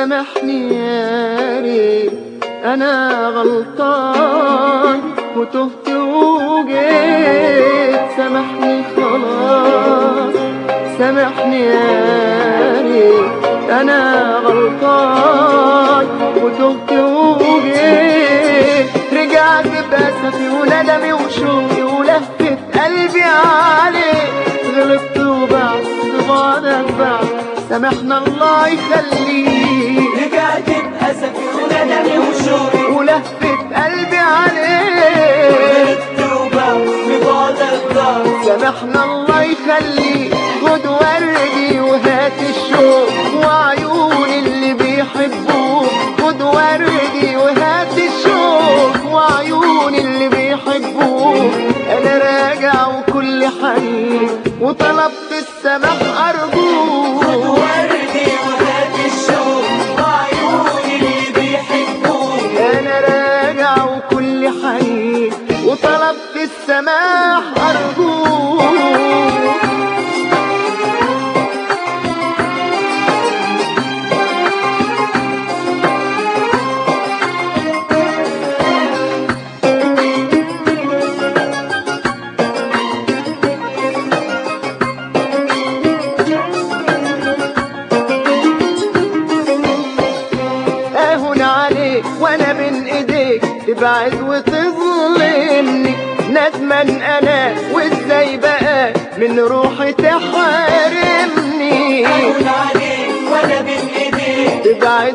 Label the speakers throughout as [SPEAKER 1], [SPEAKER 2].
[SPEAKER 1] سامحني يا ريت انا غلطان وتهت وجيت سامحني خلاص سامحني يا ريت انا غلطان وتهت وجيت رجعت بأسفي وندمي وشوقي ولفت قلبي عليك غلطت وبعد بعدك بعد سامحنا الله يخليك
[SPEAKER 2] رجعت بأسفي وندمي وشوقي
[SPEAKER 1] ولفت قلبي عليك
[SPEAKER 2] غلطت وبعد ببعدك ضاع
[SPEAKER 1] سامحنا الله يخليك خد وردي وهات الشوق وعيون اللي بيحبوك خد وردي وهات الشوق وعيون اللي بيحبوك انا راجع وكل حنين وطلبت السماح ارجوك
[SPEAKER 2] وردي وهات الشوق وعيوني اللي بيحبوك
[SPEAKER 1] انا راجع وكل حنين وطلبت السماح ارجوك اهون عليك وانا بين ايديك تبعد وتظلمني ندمان انا وازاي بقى من روحي تحرمني
[SPEAKER 2] أقول عليك وأنا بين إيديك
[SPEAKER 1] تبعد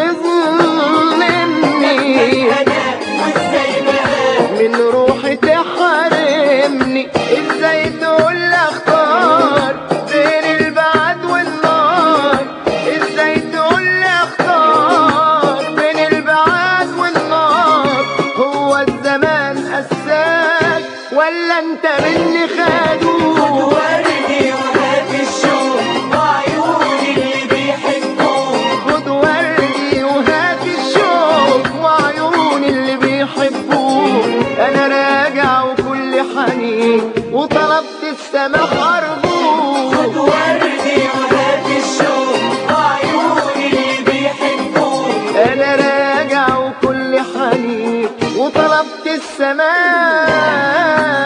[SPEAKER 1] وتظلمني
[SPEAKER 2] أنا وإزاي بقى
[SPEAKER 1] من روحي تحرمني ازاي تقول لي اختار بين البعد والنار ازاي تقول لي اختار بين البعد والنار هو الزمان قساك ولا انت مني خدوك
[SPEAKER 2] وردي وهات الشوق وعيوني اللي بيحبوك
[SPEAKER 1] خد وردي وهات الشوق وعيون اللي بيحبوك انا راجع وكل حنين وطلبت السماح ارجوك
[SPEAKER 2] وردي وهات الشوق وعيوني اللي بيحبوك
[SPEAKER 1] انا راجع وكل حنين وطلبت السماح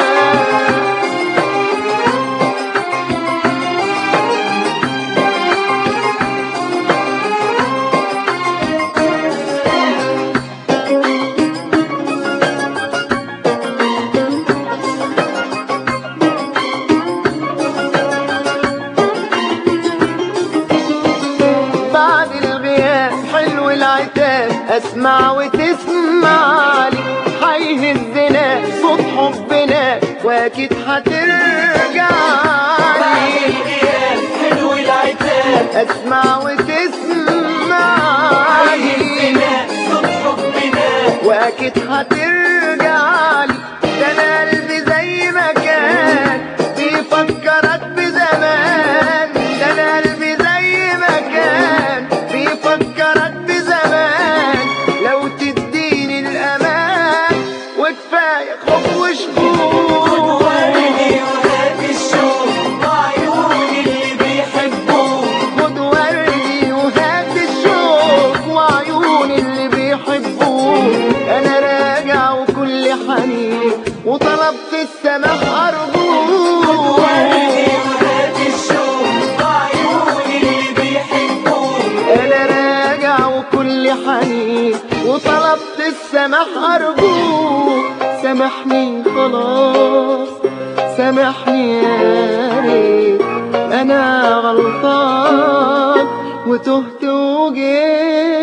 [SPEAKER 1] بعد الغياب حلو العتاب اسمع وتسمع لي هيهزنا صوت حبنا واكيد هترجع لي
[SPEAKER 2] الغياب حلو العتاب
[SPEAKER 1] اسمع وتسمع لي
[SPEAKER 2] هنا صوت حبنا
[SPEAKER 1] واكيد هترجع لي ده انا قلبي زي ما كان بيفكرك بزمان ده انا قلبي زي ما كان بيفكرك بزمان لو تديني الامان وكفايه خوف وشكوك
[SPEAKER 2] وردي وهات الشوق وعيوني اللي بيحبوك
[SPEAKER 1] خد وردي وهات الشوق وعيون اللي بيحبوك انا راجع وكل حنين وطلبت السماح ارجوك
[SPEAKER 2] وردي وهات الشوق وعيوني اللي بيحبوك
[SPEAKER 1] انا راجع وكل حنين وطلبت السماح ارجوك سامحني خلاص سامحني يا ريت انا غلطان وتهت وجيت